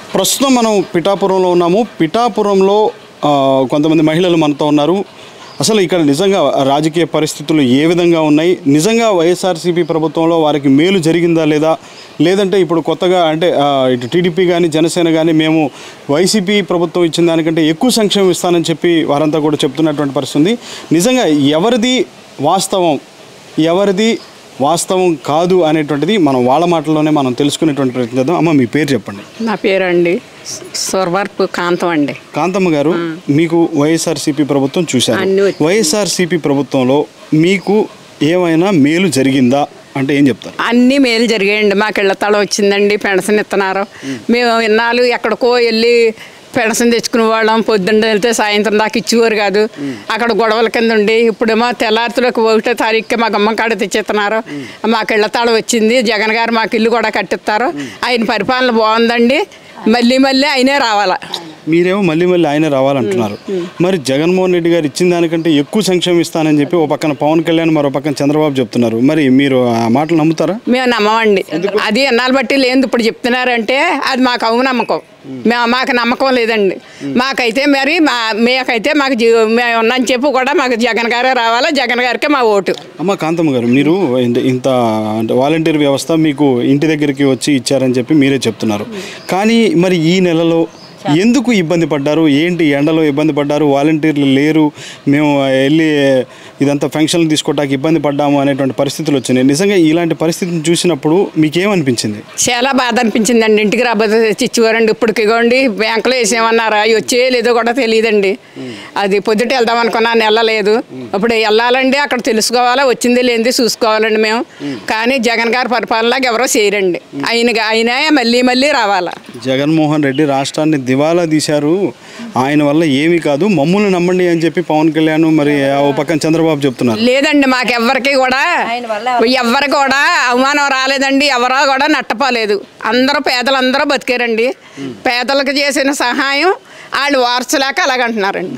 ప్రస్తుతం మనం పిఠాపురంలో ఉన్నాము పిఠాపురంలో ఆ, కొంతమంది మహిళలు మనతో ఉన్నారు అసలు ఇక్కడ నిజంగా రాజకీయ పరిస్థితులు ఏ విధంగా ఉన్నాయి నిజంగా వైఎస్ఆర్సీపీ ప్రభుత్వంలో వారికి మేలు జరిగిందా లేదా లేదంటే ఇప్పుడు కొత్తగా అంటే ఆ, ఇటు టీడీపీ కానీ జనసేన కానీ మేము వైసీపీ ప్రభుత్వం ఇచ్చిన దానికంటే ఎక్కువ సంక్షేమం ఇస్తానని చెప్పి వారంతా కూడా చెప్తున్నటువంటి పరిస్థితి ఉంది నిజంగా ఎవరిది వాస్తవం ఎవరిది వాస్తవం కాదు అనేటువంటిది మనం వాళ్ళ మాటల్లోనే మనం తెలుసుకునేటువంటి ప్రయత్నం చేద్దాం అమ్మ మీ పేరు చెప్పండి నా పేరండి సొరవర్పు కాంతం అండి కాంతమ్మ గారు మీకు వైఎస్ఆర్సీపీ ప్రభుత్వం చూశారు అన్నీ వచ్చాయి. వైఎస్ఆర్సీపీ ప్రభుత్వంలో మీకు ఏమైనా మేలు జరిగిందా అంటే ఏం చెప్తారు అన్నీ మేలు జరిగాయండి మాకు ఇళ్ళ తల వచ్చిందండి పెన్షన్ ఇస్తున్నారు మేము ఇన్నాళ్ళు ఎక్కడికో వెళ్ళి పెన్షన్ తెచ్చుకునే వాళ్ళం పొద్దున్న వెళ్తే సాయంత్రం దాకా ఇచ్చేవారు కాదు అక్కడ గొడవల కింద ఉండి ఇప్పుడేమో తెల్లారితులకు ఒకటో తారీఖుకి మా గమ్మ కాడ తెచ్చిస్తున్నారు మాకు ఇళ్ళ తాళ వచ్చింది జగన్ గారు మాకు ఇల్లు కూడా కట్టిస్తారు ఆయన పరిపాలన బాగుందండి మళ్ళీ మళ్ళీ ఆయనే రావాలా మీరేమో మళ్ళీ మళ్ళీ ఆయన రావాలంటున్నారు మరి జగన్మోహన్ రెడ్డి గారు ఇచ్చిన దానికంటే ఎక్కువ సంక్షేమం ఇస్తానని చెప్పి ఓ పక్కన పవన్ కళ్యాణ్ మరో పక్కన చంద్రబాబు చెప్తున్నారు మరి మీరు ఆ మాటలు నమ్ముతారా మేము నమ్మమండి అది ఎన్నాళ్ళు బట్టి లేదు ఇప్పుడు చెప్తున్నారంటే అది మాకు అవు నమ్మకం మేము మాకు నమ్మకం లేదండి మాకైతే మరి మా మేకైతే మాకు జీ- మేము ఉన్నాని చెప్పి కూడా మాకు జగన్ గారే రావాలా జగన్ గారికే మా ఓటు అమ్మ కాంతమ్మ గారు మీరు ఇంత- ఇంత అంటే వాలంటీర్ వ్యవస్థ మీకు ఇంటి దగ్గరికి వచ్చి ఇచ్చారని చెప్పి మీరే చెప్తున్నారు కానీ మరి ఈ నెలలో ఎందుకు ఇబ్బంది పడ్డారు ఏంటి ఎండలో ఇబ్బంది పడ్డారు వాలంటీర్లు లేరు మేము వెళ్ళి ఇదంతా ఫంక్షన్లు తీసుకోవడానికి ఇబ్బంది పడ్డాము అనేటువంటి పరిస్థితులు వచ్చినాయి నిజంగా ఇలాంటి పరిస్థితిని చూసినప్పుడు మీకేమనిపించింది చాలా బాధ అనిపించిందండి ఇంటికి రాబోతే ఇచ్చేవారండి ఇప్పటికి ఇగోండి బ్యాంకులో వేసేమన్నారా అవి వచ్చే లేదో కూడా తెలియదండి అది పొద్దుట వెళ్దాం అనుకున్నాను వెళ్ళలేదు ఇప్పుడు వెళ్ళాలండి అక్కడ తెలుసుకోవాలా వచ్చింది లేనిది చూసుకోవాలండి మేము కానీ జగన్ గారి పరిపాలనలాగా ఎవరో చేయరండి ఆయన ఆయనే మళ్ళీ మళ్ళీ రావాలా జగన్మోహన్ రెడ్డి రాష్ట్రాన్ని దివాలా తీశారు ఆయన వల్ల ఏమీ కాదు మమ్మల్ని నమ్మండి అని చెప్పి పవన్ కళ్యాణ్ మరి ఆ ఓ పక్కన చంద్రబాబు చెప్తున్నారు లేదండి మాకెవ్వరికి కూడా ఎవ్వరు కూడా అవమానం రాలేదండి ఎవరో కూడా నట్టపోలేదు అందరూ పేదలందరూ బతికారండి పేదలకు చేసిన సహాయం వాళ్ళు వార్చలేక అలాగంటున్నారండి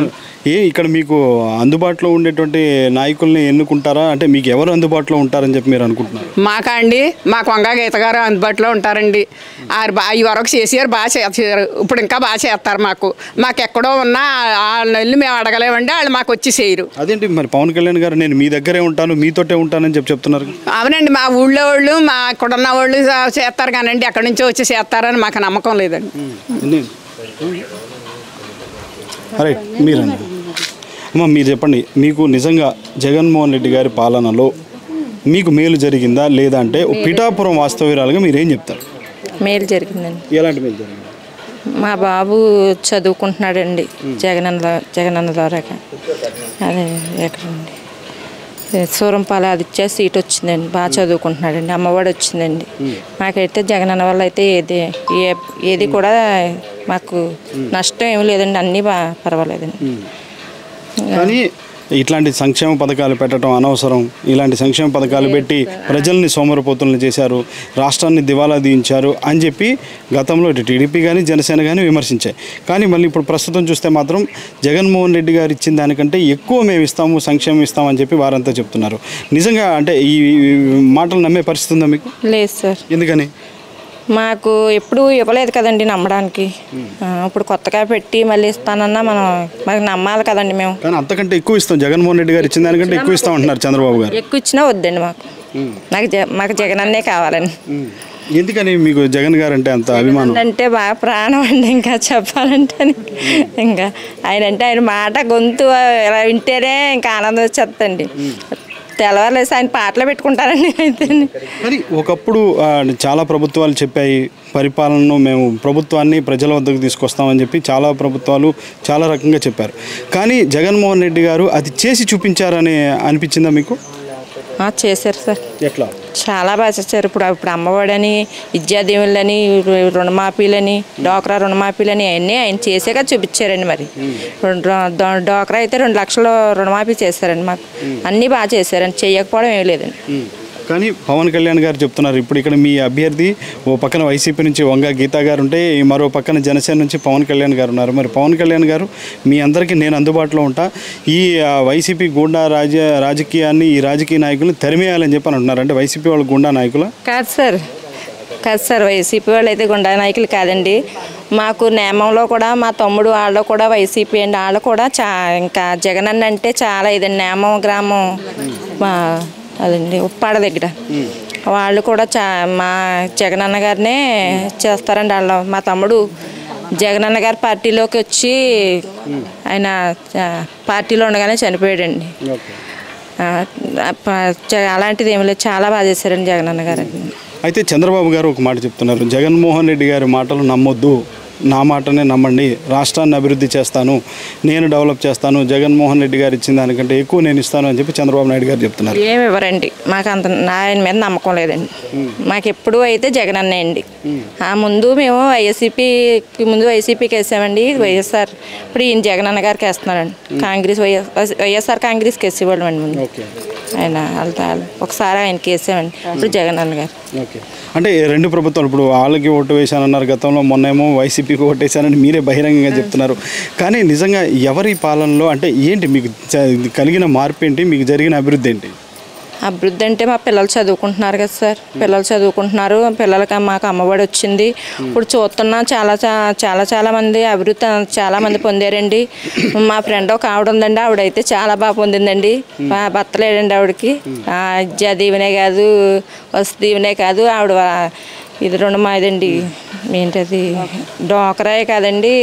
ఏ ఇక్కడ మీకు అందుబాటులో ఉండేటువంటి నాయకుల్ని ఎన్నుకుంటారా అంటే మీకు ఎవరు అందుబాటులో ఉంటారని చెప్పి మీరు అనుకుంటున్నారు మాకా అండి మా కొంగ గీత గారు అందుబాటులో ఉంటారండి ఆరు బా ఈ వరకు చేసారు బాగా చేసారు ఇప్పుడు ఇంకా బాగా చేస్తారు మాకు మాకు ఎక్కడో ఉన్నా వాళ్ళని వెళ్ళి మేము అడగలేమండి వాళ్ళు మాకు వచ్చి చేయరు అదేంటి మరి పవన్ కళ్యాణ్ గారు నేను మీ దగ్గరే ఉంటాను మీతోటే ఉంటానని చెప్పి చెప్తున్నారు అవునండి మా ఊళ్ళో వాళ్ళు మా ఇక్కడ ఉన్న వాళ్ళు చేస్తారు కానండి ఎక్కడి నుంచో వచ్చి చేస్తారని మాకు నమ్మకం లేదండి ఎన్ని- రైట్ మీరండి అమ్మ మీరు చెప్పండి మీకు నిజంగా జగన్మోహన్ రెడ్డి గారి పాలనలో మీకు మేలు జరిగిందా లేదా అంటే ఓ పిఠాపురం వాస్తవ్యురాలుగా మీరు ఏం చెప్తారు మేలు జరిగిందండి ఎలాంటి మేలు జరిగింది మా బాబు చదువుకుంటున్నాడండి జగనన్న జగనన్న ద్వారాగా అదే ఎక్కడండి సూరంపాల అది ఇచ్చే సీట్ వచ్చిందండి బాగా చదువుకుంటున్నాడండి అమ్మఒడి వచ్చిందండి మాకైతే జగనన్న వల్ల అయితే ఏది ఏ ఏది కూడా మాకు నష్టం ఏమి లేదండి అన్నీ బాగా పర్వాలేదండి కానీ ఇట్లాంటి సంక్షేమ పథకాలు పెట్టడం అనవసరం ఇలాంటి సంక్షేమ పథకాలు పెట్టి ప్రజల్ని సోమరపోతులను చేశారు రాష్ట్రాన్ని దివాలా తీయించారు అని చెప్పి గతంలో ఇటు టీడీపీ కానీ జనసేన కానీ విమర్శించాయి కానీ మళ్ళీ ఇప్పుడు ప్రస్తుతం చూస్తే మాత్రం జగన్మోహన్ రెడ్డి గారు ఇచ్చిన దానికంటే ఎక్కువ మేము ఇస్తాము సంక్షేమం ఇస్తామని చెప్పి వారంతా చెప్తున్నారు నిజంగా అంటే ఈ ఈ మాటలు నమ్మే పరిస్థితి ఉందా మీకు లేదు సార్ ఎందుకని మాకు ఎప్పుడు ఇవ్వలేదు కదండి నమ్మడానికి ఆ, ఇప్పుడు కొత్తగా పెట్టి మళ్ళీ ఇస్తానన్నా మనం మాకు నమ్మాలి కదండి మేము కానీ అంతకంటే ఎక్కువ ఇస్తాం జగన్మోహన్ రెడ్డి గారు ఇచ్చిన దానికంటే ఎక్కువ ఇస్తాం అంటున్నారు చంద్రబాబు గారు ఎక్కువ ఇచ్చినా వద్దండి మాకు నాకు జ మాకు జగన్ అన్నే కావాలండి ఎందుకని మీకు జగన్ గారు అంటే అంత అభిమానం అంటే బాగా ప్రాణం అండి ఇంకా చెప్పాలంటే ఇంకా ఆయన అంటే ఆయన మాట గొంతు ఇలా వింటేనే ఇంకా ఆనందం వచ్చేస్తండి తెల్లవారులేసి ఆయన పాటలు పెట్టుకుంటారండి అయితే మరి ఒకప్పుడు ఆ, చాలా ప్రభుత్వాలు చెప్పాయి పరిపాలనను మేము ప్రభుత్వాన్ని ప్రజల వద్దకు తీసుకొస్తామని చెప్పి చాలా ప్రభుత్వాలు చాలా రకంగా చెప్పారు కానీ జగన్మోహన్ రెడ్డి గారు అది చేసి చూపించారని అనిపించిందా మీకు ఆ, చేశారు సార్ ఎట్లా చాలా బాగా చేశారు ఇప్పుడు ఇప్పుడు అమ్మఒడని విద్యాదీవులని రుణమాఫీలని డోక్రా రుణమాఫీలని అవన్నీ ఆయన చేసాక చూపించారండి మరి రెండు దో- డోక్రా అయితే రెండు లక్షలు రుణమాఫీ చేశారండి మాకు అన్నీ బాగా చేశారండి చేయకపోవడం ఏం లేదండి కానీ పవన్ కళ్యాణ్ గారు చెప్తున్నారు ఇప్పుడు ఇక్కడ మీ అభ్యర్థి ఓ పక్కన వైసీపీ నుంచి వంగ గీతా గారు ఉంటే ఈ మరో పక్కన జనసేన నుంచి పవన్ కళ్యాణ్ గారు ఉన్నారు మరి పవన్ కళ్యాణ్ గారు మీ అందరికీ నేను అందుబాటులో ఉంటా ఈ ఆ, వైసీపీ గూండా రాజ రాజకీయాన్ని ఈ రాజకీయ నాయకులను తరిమేయాలని చెప్పి అని అంటున్నారు అంటే వైసీపీ వాళ్ళు గూండా నాయకుల కాదు సార్ కాదు సార్ వైసీపీ వాళ్ళు అయితే గుండా నాయకులు కాదండి మాకు నేమంలో కూడా మా తమ్ముడు వాళ్ళు కూడా వైసీపీ అండి వాళ్ళు కూడా చా ఇంకా జగన్ అన్న అంటే చాలా ఇదండి నేమం గ్రామం మా అదండి ఉప్పాడ దగ్గర వాళ్ళు కూడా చా మా జగనన్న గారినే చేస్తారండి వాళ్ళు మా తమ్ముడు జగనన్న గారి పార్టీలోకి వచ్చి ఆయన ఆ, పార్టీలో ఉండగానే చనిపోయాడండి ఓకే ఆ, ప- చ- అలాంటిది ఏమి లేదు చాలా బాగా చేశారండి జగనన్న గారు అయితే చంద్రబాబు గారు ఒక మాట చెప్తున్నారు జగన్మోహన్ రెడ్డి గారి మాటలు నమ్మొద్దు నా మాటనే నమ్మండి రాష్ట్రాన్ని అభివృద్ధి చేస్తాను నేను డెవలప్ చేస్తాను జగన్మోహన్ రెడ్డి గారు ఇచ్చిన దానికంటే ఎక్కువ నేను ఇస్తాను అని చెప్పి చంద్రబాబు నాయుడు గారు చెప్తున్నారు ఏమి ఇవ్వరండి మాకు అంత ఆయన మీద నమ్మకం లేదండి మాకు ఎప్పుడు అయితే జగన్ అన్నే అండి ఆ ముందు మేము వైఎస్సీపీకి ముందు వైసీపీకి వేసామండి వైఎస్ఆర్ ఇప్పుడు ఈయన జగన్ అన్న గారికి వేస్తున్నారండి కాంగ్రెస్ వైఎస్ వైఎస్ఆర్ కాంగ్రెస్కి వేసేవాళ్ళం అండి ముందు ఓకే ఆయన వాళ్ళ ఒకసారి ఆయనకి వేసామండి ఇప్పుడు జగన్ అన్న గారు ఓకే అంటే ఈ రెండు ప్రభుత్వాలు ఇప్పుడు వాళ్ళకి ఓటు వేశానన్నారు గతంలో మొన్నేమో వైసీపీకి ఓటు వేశానని మీరే బహిరంగంగా చెప్తున్నారు కానీ నిజంగా ఎవరి పాలనలో అంటే ఏంటి మీకు చ- కలిగిన మార్పు ఏంటి మీకు జరిగిన అభివృద్ధి ఏంటి అభివృద్ధి అంటే మా పిల్లలు చదువుకుంటున్నారు కదా సార్ పిల్లలు చదువుకుంటున్నారు పిల్లలకి మాకు అమ్మఒడి వచ్చింది ఇప్పుడు చూస్తున్నాం చాలా చా- చాలా చాలా మంది అభివృద్ధి చాలా మంది పొందారండి మా ఫ్రెండ్ ఒక ఆవిడ ఉందండి ఆవిడైతే చాలా బాగా పొందిందండి మా భర్త లేడండి ఆవిడకి ఆ, విద్యా దీవెనే కాదు వస్తు దీవెనే కాదు ఆవిడ వా- ఇది రుణమా ఇదండి ఏంటది డోకరాయే కాదండి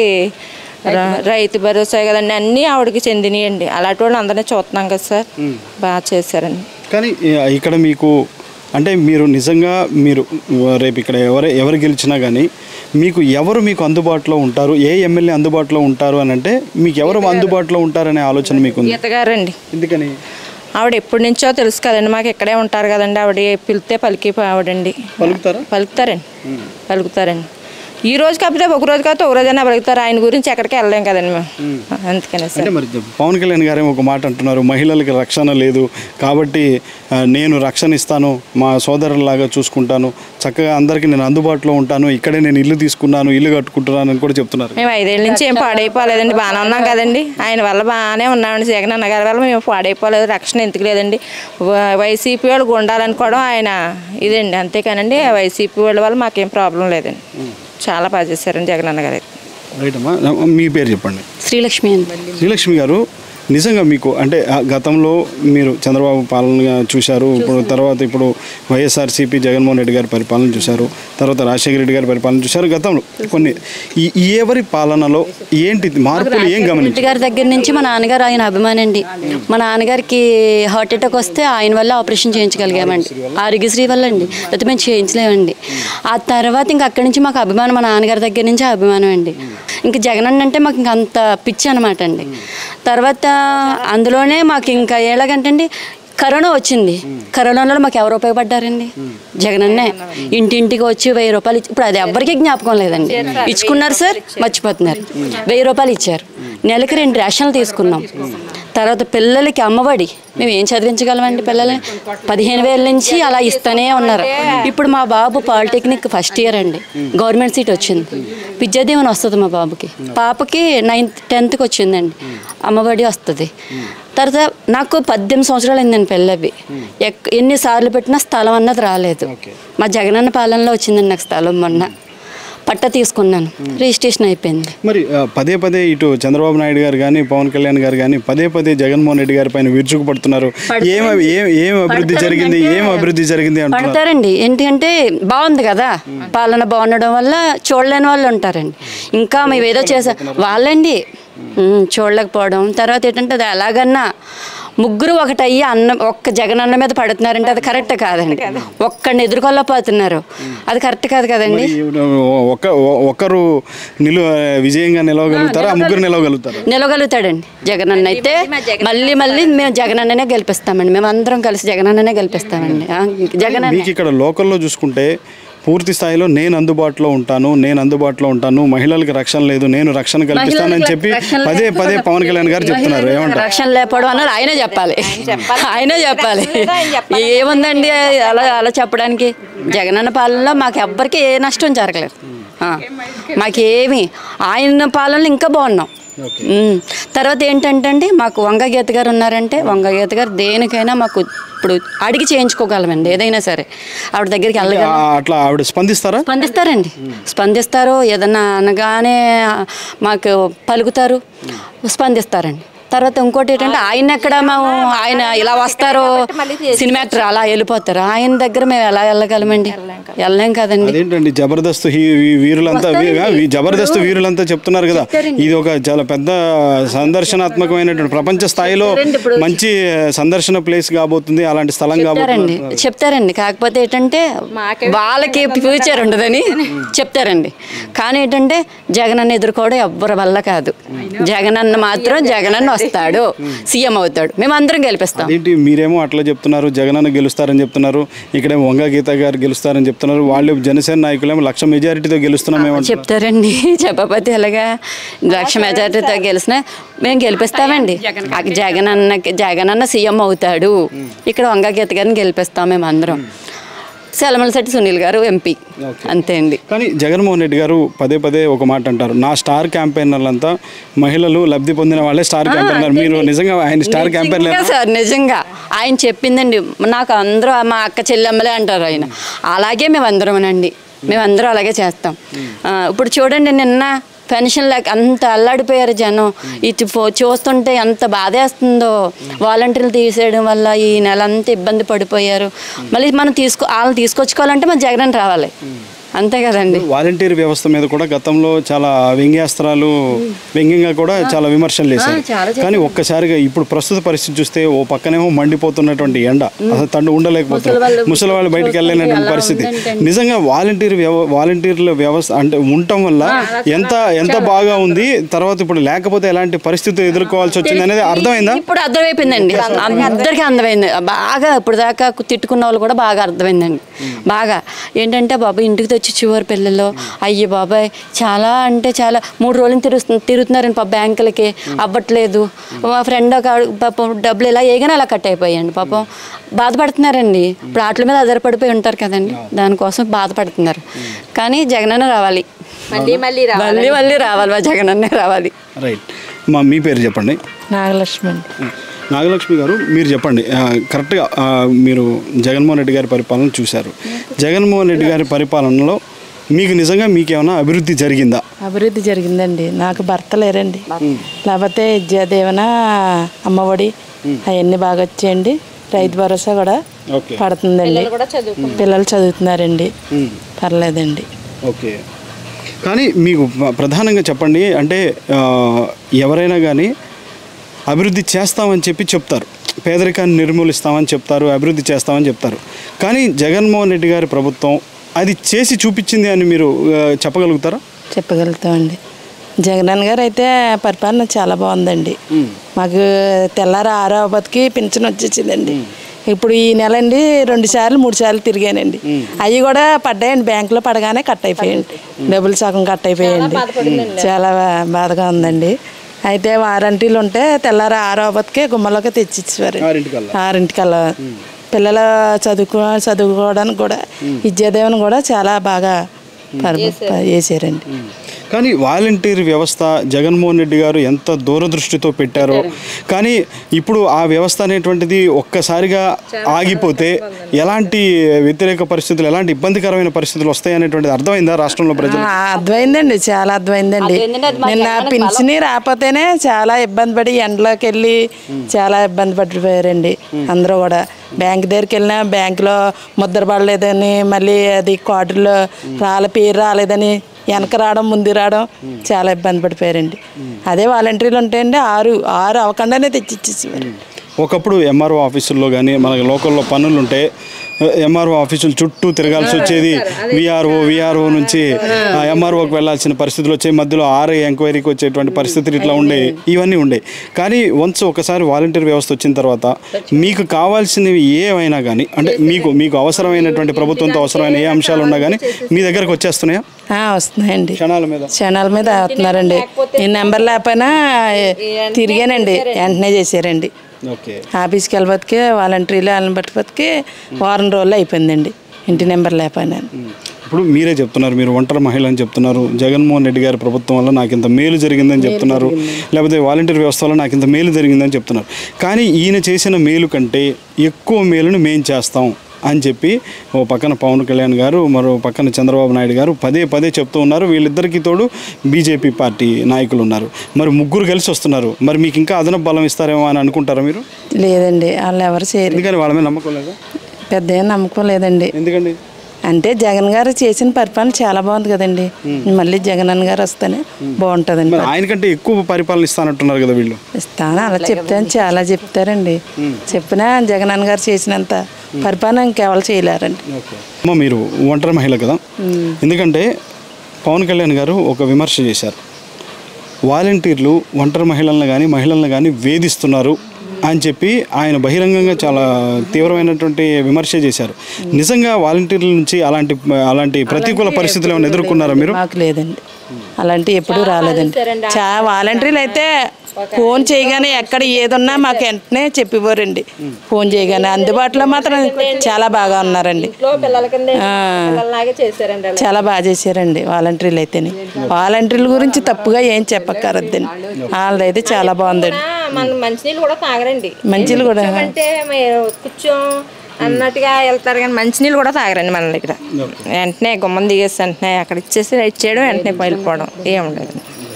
ర- రైతు భరోసా కదండి అన్నీ ఆవిడకి చెందినాయండి అలాంటి వాళ్ళు అందరినీ చూస్తున్నాం కదా సార్ బాగా చేశారండి కానీ ఈ- ఇక్కడ మీకు అంటే మీరు నిజంగా మీరు రేపు ఇక్కడ ఎవరు ఎవరు గెలిచినా కానీ మీకు ఎవరు మీకు అందుబాటులో ఉంటారు ఏ ఎమ్మెల్యే అందుబాటులో ఉంటారు అని అంటే మీకు ఎవరు అందుబాటులో ఉంటారనే ఆలోచన మీకు ఉంది గీత గారండి ఎందుకని ఆవిడ ఎప్పటి నుంచో తెలుసు కదండి మాకు ఇక్కడే ఉంటారు కదండి ఆవిడ పిలితే పలికి ఆవిడండి పలుకుతారా పలుకుతారండి పలుకుతారండి ఈ రోజు కాకపోతే ఒక రోజు కాకపోతే ఒక రోజైనా పలుకుతారు ఆయన గురించి ఎక్కడికి వెళ్ళలేం కదండి మేము అందుకనే సార్ అంటే మరి పవన్ కళ్యాణ్ గారే ఒక మాట అంటున్నారు మహిళలకి రక్షణ లేదు కాబట్టి ఆ, నేను రక్షణ ఇస్తాను మా సోదరులాగా చూసుకుంటాను చక్కగా అందరికీ నేను అందుబాటులో ఉంటాను ఇక్కడే నేను ఇల్లు తీసుకున్నాను ఇల్లు కట్టుకుంటున్నాను అని కూడా చెప్తున్నారు మేము ఐదేళ్ళ నుంచి ఏం పాడైపోలేదండి బాగానే ఉన్నాం కదండి ఆయన వల్ల బాగానే ఉన్నామండి జగన్ అన్న గారి వల్ల మేము పాడైపోలేదు రక్షణ ఎందుకు లేదండి వ- వైసీపీ వాళ్ళు గుండాలనుకోవడం ఆయన ఇదండి అంతేకానండి వైసీపీ వాళ్ళ వల్ల మాకేం ప్రాబ్లం లేదండి చాలా బాగా చేశారండి జగన్ అన్న గారు అయితే. రైట్ అమ్మా మీ పేరు చెప్పండి శ్రీలక్ష్మి అండి శ్రీలక్ష్మి గారు నిజంగా మీకు అంటే ఆ గతంలో మీరు చంద్రబాబు పాలన చూశారు ఇప్పుడు తర్వాత ఇప్పుడు వైఎస్ఆర్సీపీ జగన్మోహన్ రెడ్డి గారి పరిపాలన చూశారు తర్వాత రాజశేఖర రెడ్డి గారి పరిపాలన చూశారు గతంలో కొన్ని ఈ ఈ ఎవరి పాలనలో ఏంటి మార్పులు ఏం రెడ్డి గమనించారు గారి దగ్గర నుంచి మా నాన్నగారు ఆయన అభిమాని అండి మా నాన్నగారికి హార్ట్ అటాక్ వస్తే ఆయన వల్ల ఆపరేషన్ చేయించగలిగామండి ఆరోగ్యశ్రీ వల్ల అండి లేకపోతే మేము చేయించలేమండి ఆ తర్వాత ఇంక అక్కడి నుంచి మాకు అభిమానం మా నాన్నగారి దగ్గర నుంచి అభిమానం అండి ఇంకా జగనన్న అంటే మాకు ఇంక అంత పిచ్చి అనమాట అండి తర్వాత అందులోనే మాకు ఇంకా ఎలాగంటే అండి కరోనా వచ్చింది కరోనాలో మాకు ఎవరు ఉపయోగపడ్డారండి జగనన్నే ఇంటింటికి వచ్చి వెయ్యి రూపాయలు ఇచ్చి ఇప్పుడు అది ఎవరికి జ్ఞాపకం లేదండి ఇచ్చుకున్నారు సార్ మర్చిపోతున్నారు వెయ్యి రూపాయలు ఇచ్చారు నెలకి రెండు రేషన్లు తీసుకున్నాం తర్వాత పిల్లలకి అమ్మఒడి మేము ఏం చదివించగలమండి పిల్లల్ని పదిహేను వేల నుంచి అలా ఇస్తూనే ఉన్నారు ఇప్పుడు మా బాబు పాలిటెక్నిక్ ఫస్ట్ ఇయర్ అండి గవర్నమెంట్ సీట్ వచ్చింది విద్యాదీవెన వస్తుంది మా బాబుకి పాపకి నైన్త్ టెన్త్కి వచ్చిందండి అమ్మఒడి వస్తుంది తర్వాత నాకు పద్దెనిమిది సంవత్సరాలు అయిందండి పెళ్ళవి ఎక్ ఎన్నిసార్లు పెట్టినా స్థలం అన్నది రాలేదు మా జగనన్న పాలనలో వచ్చిందండి నాకు స్థలం మొన్న పట్ట తీసుకున్నాను రిజిస్ట్రేషన్ అయిపోయింది మరి ఆ, పదే పదే ఇటు చంద్రబాబు నాయుడు గారు కానీ పవన్ కళ్యాణ్ గారు కానీ పదే పదే జగన్మోహన్ రెడ్డి గారి పైన విరుచుకు పడుతున్నారు ఏం ఏం ఏం అభివృద్ధి జరిగింది ఏం అభివృద్ధి జరిగింది అంటున్నారు పడతారండి ఏంటంటే బాగుంది కదా పాలన బాగుండడం వల్ల చూడలేని వాళ్ళు ఉంటారండి ఇంకా మేము ఏదో చేసా వాళ్ళండి ఉమ్, చూడలేకపోవడం తర్వాత ఏంటంటే అది ఎలాగన్నా ముగ్గురు ఒకటి అయ్యి అన్న ఒక్క జగన్ అన్న మీద పడుతున్నారంటే అది కరెక్ట్ కాదండి ఒక్కడిని ఎదుర్కొల్లపోతున్నారు అది కరెక్ట్ కాదు కదండి మరి ఒక ఒకరు నిలు విజయంగా నిలవగలుగుతారా ఆ ముగ్గురు నిలవగలుగుతారు నిలవగలుగుతాడండి జగన్ అన్న అయితే మళ్ళీ మళ్ళీ మేము జగన్ అన్ననే గెలిపిస్తామండి మేము అందరం కలిసి జగన్ అన్ననే గెలిపిస్తామండి ఆ, జగన్ అన్న మీకు ఇక్కడ లోకల్లో చూసుకుంటే పూర్తి స్థాయిలో నేను అందుబాటులో ఉంటాను నేను అందుబాటులో ఉంటాను మహిళలకు రక్షణ లేదు నేను రక్షణ కల్పిస్తానని చెప్పి పదే పదే పవన్ కళ్యాణ్ గారు చెప్తున్నారు ఏమంటారు రక్షణ లేకపోవడం అన్నారు ఆయనే చెప్పాలి ఆయనే చెప్పాలి ఏముందండి అలా అలా చెప్పడానికి జగనన్న పాలనలో మాకు ఎవ్వరికి ఏ నష్టం జరగలేదు ఆ, మాకేమి ఆయన పాలనలో ఇంకా బాగున్నాం ఉమ్. తర్వాత ఏంటంటే అండి మాకు వంగ గీత గారు ఉన్నారంటే వంగ గీత గారు దేనికైనా మాకు ఇప్పుడు అడిగి చేయించుకోగలమండి ఏదైనా సరే ఆవిడ దగ్గరికి వెళ్ళగలం ఆ, అట్లా ఆవిడ స్పందిస్తారా స్పందిస్తారండి స్పందిస్తారు ఏదన్నా అనగానే మాకు పలుకుతారు స్పందిస్తారండి తర్వాత ఇంకోటి ఏంటంటే ఆయన ఎక్కడ మేము ఆయన ఇలా వస్తారు సినిమా యాక్టర్ అలా వెళ్ళిపోతారు ఆయన దగ్గర మేము ఎలా వెళ్ళగలమండి వెళ్ళలేం కదండి అదేంటండి జబర్దస్త్ హీ వీ- వీరులంతా వీ- ఆ, వీ- జబర్దస్త్ వీరులంతా చెప్తున్నారు కదా ఇది ఒక చాలా పెద్ద సందర్శనాత్మకమైనటువంటి ప్రపంచ స్థాయిలో మంచి సందర్శన ప్లేస్ కాబోతుంది అలాంటి స్థలం చెప్తారండి కాబోతుంది చెప్తారండి కాకపోతే ఏంటంటే వాళ్ళకి ఫ్యూచర్ ఉండదని చెప్తారండి కానీ ఏంటంటే జగన్ అన్న ఎదుర్కోవడం ఎవ్వరి వల్ల కాదు జగన్ అన్న మాత్రం జగన్ అన్న వస్తాడు సీఎం అవుతాడు మేము అందరం గెలిపిస్తాం అదేంటి మీరేమో అట్లా చెప్తున్నారు జగనన్న గెలుస్తారని చెప్తున్నారు ఇక్కడేమో వంగ గీత గారు గెలుస్తారని చెప్తున్నారు వాళ్ళు జనసేన నాయకులేమో లక్ష మెజారిటీతో గెలుస్తున్నాం ఏమంటారు చెప్తారండి చెప్పకపోతే ఎలాగా లక్ష మెజార్టీతో గెలిచిన మేము గెలిపిస్తామండి ఆ జగన్ అన్నకి జగన్ అన్న సీఎం అవుతాడు ఇక్కడ వంగ గీత గారిని గెలిపిస్తాం మేము అందరం సెలమలశెట్టి సునీల్ గారు ఎంపీ అంతే అండి కానీ జగన్మోహన్ రెడ్డి గారు పదే పదే ఒక మాట అంటారు నా స్టార్ క్యాంపెయినర్లంతా మహిళలు లబ్ధి పొందిన వాళ్ళే స్టార్ క్యాంపెయినర్ మీరు నిజంగా ఆయన స్టార్ క్యాంపెయినర్ నిజంగా సార్ నిజంగా ఆయన చెప్పిందండి నాకు అందరూ మా అక్క చెల్లెమ్మలే అంటారు ఆయన అలాగే మేము అందరమనండి మేమందరం అలాగే చేస్తాం ఆ, ఇప్పుడు చూడండి నిన్న పెన్షన్ లేక అంత అల్లాడిపోయారు జనం ఇది ఫో- చూస్తుంటే ఎంత బాధేస్తుందో వాలంటీర్లు తీసేయడం వల్ల ఈ నెల అంతా ఇబ్బంది పడిపోయారు మళ్ళీ మనం తీసుకో వాళ్ళని తీసుకొచ్చుకోవాలంటే మన జగన్ రావాలి అంతే కదండి వాలంటీర్ వ్యవస్థ మీద కూడా గతంలో చాలా వ్యంగ్యాస్త్రాలు వ్యంగ్యంగా కూడా చాలా విమర్శలు చేశారు కానీ ఒక్కసారిగా ఇప్పుడు ప్రస్తుత పరిస్థితి చూస్తే ఓ పక్కనేమో మండిపోతున్నటువంటి ఎండ అసలు తండ్రి ఉండలేకపోతున్నారు ముసలి వాళ్ళు బయటకు వెళ్ళలేనటువంటి పరిస్థితి నిజంగా వాలంటీర్ వ్యవ వాలంటీర్ల వ్యవస్థ అంటే ఉండటం వల్ల ఎంత ఎంత బాగా ఉంది తర్వాత ఇప్పుడు లేకపోతే ఎలాంటి పరిస్థితులు ఎదుర్కోవాల్సి వచ్చింది అనేది అర్థమైందా ఇప్పుడు అర్థమైపోయిందండి అందరికీ అర్థమైంది బాగా ఇప్పుడు దాకా తిట్టుకున్న వాళ్ళు కూడా బాగా అర్థమైందండి బాగా ఏంటంటే బాబాయ్ ఇంటికి తెచ్చి చివరి పిల్లలు అయ్యి బాబాయ్ చాలా అంటే చాలా మూడు రోజులు తిరుగు తిరుగుతున్నారండి పాప బ్యాంకులకి అవ్వట్లేదు మా ఫ్రెండ్ ఒక ఆవిడ పాపం డబ్బులు ఇలా ఏగానే అలా కట్ అయిపోయాయండి పాపం బాధపడుతున్నారండి ఇప్పుడు వాటి మీద ఆధారపడిపోయి ఉంటారు కదండి దానికోసం బాధపడుతున్నారు కానీ జగనన్న రావాలి మళ్ళీ మళ్ళీ రా మళ్ళీ మళ్ళీ రావాలి మా జగనన్నే రావాలి రైట్ మా మీ పేరు చెప్పండి నాగలక్ష్మి అండి నాగలక్ష్మి గారు మీరు చెప్పండి ఆ, కరెక్ట్గా ఆ, మీరు జగన్మోహన్ రెడ్డి గారి పరిపాలన చూశారు జగన్మోహన్ రెడ్డి గారి పరిపాలనలో మీకు నిజంగా మీకేమైనా అభివృద్ధి జరిగిందా అభివృద్ధి జరిగిందండి నాకు భర్త లేరండి లేకపోతే విద్యాదీవన అమ్మఒడి అవన్నీ బాగా వచ్చాయండి రైతు భరోసా కూడా ఓకే పడుతుందండి పిల్లలు చదువుతున్నారండి పర్లేదండి ఓకే కానీ మీకు ప్ర- ప్రధానంగా చెప్పండి అంటే ఆ, ఎవరైనా కానీ అభివృద్ధి చేస్తామని చెప్పి చెప్తారు పేదరికాన్ని నిర్మూలిస్తామని చెప్తారు అభివృద్ధి చేస్తామని చెప్తారు కానీ జగన్మోహన్ రెడ్డి గారి ప్రభుత్వం అది చేసి చూపించింది అని మీరు ఆ, చెప్పగలుగుతారా చెప్పగలుగుతామండి జగనన్న గారు అయితే పరిపాలన చాలా బాగుందండి మాకు తెల్లారి ఆరో బతికి పింఛన్ వచ్చేసిందండి ఇప్పుడు ఈ నెల అండి రెండు సార్లు మూడు సార్లు తిరిగానండి అవి కూడా పడ్డాయండి బ్యాంకులో పడగానే కట్ అయిపోయాయండి డబ్బులు సగం కట్ అయిపోయాయండి చాలా బా- బాధగా ఉందండి అయితే వారంటీలు ఉంటే తెల్లారి ఆరో బతికే గుమ్మలోకి తెచ్చిచ్చేవారు ఆరింటికల్లా. ఆరింటికల్లా పిల్లల చదువుకో చదువుకోవడానికి కూడా విద్యాదేవన్ కూడా చాలా బాగా పర- చేశారండి కానీ వాలంటీర్ వ్యవస్థ జగన్మోహన్ రెడ్డి గారు ఎంత దూరదృష్టితో పెట్టారో కానీ ఇప్పుడు ఆ వ్యవస్థ అనేటువంటిది ఒక్కసారిగా ఆగిపోతే ఎలాంటి వ్యతిరేక పరిస్థితులు ఎలాంటి ఇబ్బందికరమైన పరిస్థితులు వస్తాయనేటువంటిది అర్థమైందా రాష్ట్రంలో ప్రజలు ఆ, అర్థమైందండి చాలా అర్థమైందండి నిన్న పింఛని రాకపోతేనే చాలా ఇబ్బంది పడి ఎండలోకి వెళ్ళి చాలా ఇబ్బంది పడిపోయారండి అందరూ కూడా బ్యాంక్ దగ్గరికి వెళ్ళినా బ్యాంకులో ముద్ర పడలేదని మళ్ళీ అది కార్డులో రాళ్ళ పేరు రాలేదని వెనక రావడం ముందు రావడం చాలా ఇబ్బంది పడిపోయారండి అదే వాలంటీర్లు ఉంటాయండి ఆరు ఆరు అవ్వకుండానే తెచ్చిచ్చేసేవారు ఒకప్పుడు ఎంఆర్ఓ ఆఫీసుల్లో కానీ మనకి లోకల్లో పనులు ఉంటే ఎంఆర్ఓ ఆఫీసులు చుట్టూ తిరగాల్సి వచ్చేది విఆర్ఓ విఆర్ఓ నుంచి ఎంఆర్ఓకి వెళ్ళాల్సిన పరిస్థితులు వచ్చే మధ్యలో ఆర్ఐ ఎంక్వైరీకి వచ్చేటువంటి పరిస్థితులు ఇట్లా ఉండే ఇవన్నీ ఉండే కానీ వన్స్ ఒకసారి వాలంటీర్ వ్యవస్థ వచ్చిన తర్వాత మీకు కావాల్సినవి ఏమైనా కానీ అంటే మీకు మీకు అవసరమైనటువంటి ప్రభుత్వంతో అవసరమైన ఏ అంశాలు ఉన్నా కానీ మీ దగ్గరకు వచ్చేస్తున్నాయా ఆ, వస్తున్నాయండి క్షణాల మీద క్షణాల మీద వస్తున్నారండి ఈ నెంబర్ లేకపోయినా తిరిగానండి వెంటనే చేశారండి ఓకే ఆఫీస్కి వెళ్ళబోతుకే వాలంటీర్లు వాళ్ళని బట్టి బతికి వారం రోజులు అయిపోయిందండి ఇంటి నెంబర్ లేకపోయినా ఇప్పుడు మీరే చెప్తున్నారు మీరు ఒంటరి మహిళ అని చెప్తున్నారు జగన్మోహన్ రెడ్డి గారి ప్రభుత్వం వల్ల నాకు ఇంత మేలు జరిగిందని చెప్తున్నారు లేకపోతే వాలంటీర్ వ్యవస్థ వల్ల నాకు ఇంత మేలు జరిగిందని చెప్తున్నారు కానీ ఈయన చేసిన మేలు కంటే ఎక్కువ మేలును మేం చేస్తాం అని చెప్పి ఓ పక్కన పవన్ కళ్యాణ్ గారు మరో పక్కన చంద్రబాబు నాయుడు గారు పదే పదే చెప్తూ ఉన్నారు వీళ్ళిద్దరికి తోడు బీజేపీ పార్టీ నాయకులు ఉన్నారు మరి ముగ్గురు కలిసి వస్తున్నారు మరి మీకు ఇంకా అదనపు బలం ఇస్తారేమో అని అనుకుంటారా మీరు లేదండి వాళ్ళు ఎవరు చేయరు ఎందుకని వాళ్ళ మీద నమ్మకం లేదా పెద్ద ఏం నమ్మకం లేదండి ఎందుకండి అంటే జగన్ గారు చేసిన పరిపాలన చాలా బాగుంది కదండి మళ్ళీ జగన్ గారు వస్తేనే బాగుంటుందండి మరి ఆయనకంటే ఎక్కువ పరిపాలన ఇస్తానంటున్నారు కదా వీళ్ళు ఇస్తాను అలా చెప్తాను చాలా చెప్తారండి చెప్పినా జగన్ గారు చేసినంత పరిపాలన ఇంకెవరు చేయలేరండి అమ్మ మీరు ఒంటరి మహిళ కదా ఎందుకంటే పవన్ కళ్యాణ్ గారు ఒక విమర్శ చేశారు వాలంటీర్లు ఒంటరి మహిళలను కానీ మహిళలను కానీ వేధిస్తున్నారు అని చెప్పి ఆయన బహిరంగంగా చాలా తీవ్రమైనటువంటి విమర్శ చేశారు నిజంగా వాలంటీర్ల నుంచి అలాంటి అలాంటి ప్రతికూల పరిస్థితులు ఏమైనా ఎదుర్కొన్నారా మీరు మాకు లేదండి అలాంటి ఎప్పుడూ రాలేదండి చా వాలంటీర్లు అయితే ఫోన్ చేయగానే ఎక్కడ ఏదున్నా మాకు వెంటనే చెప్పిపోరండి ఫోన్ చేయగానే అందుబాటులో మాత్రం చాలా బాగా ఉన్నారండి ఆ. చాలా బాగా చేశారండి వాలంటీర్లు అయితేనే వాలంటీర్ల గురించి తప్పుగా ఏం చెప్పక్కరద్దండి వాళ్ళదైతే చాలా బాగుందండి మన మంచినీళ్ళు కూడా తాగరండి మంచిలు కూడా అంటే మీరు కూర్చో అన్నట్టుగా వెళ్తారు కానీ మంచినీళ్ళు కూడా తాగరండి మన దగ్గర వెంటనే గుమ్మం దిగేసి వెంటనే అక్కడ ఇచ్చేసి ఇచ్చేయడం వెంటనే వెళ్ళిపోవడం ఏం ఉండదు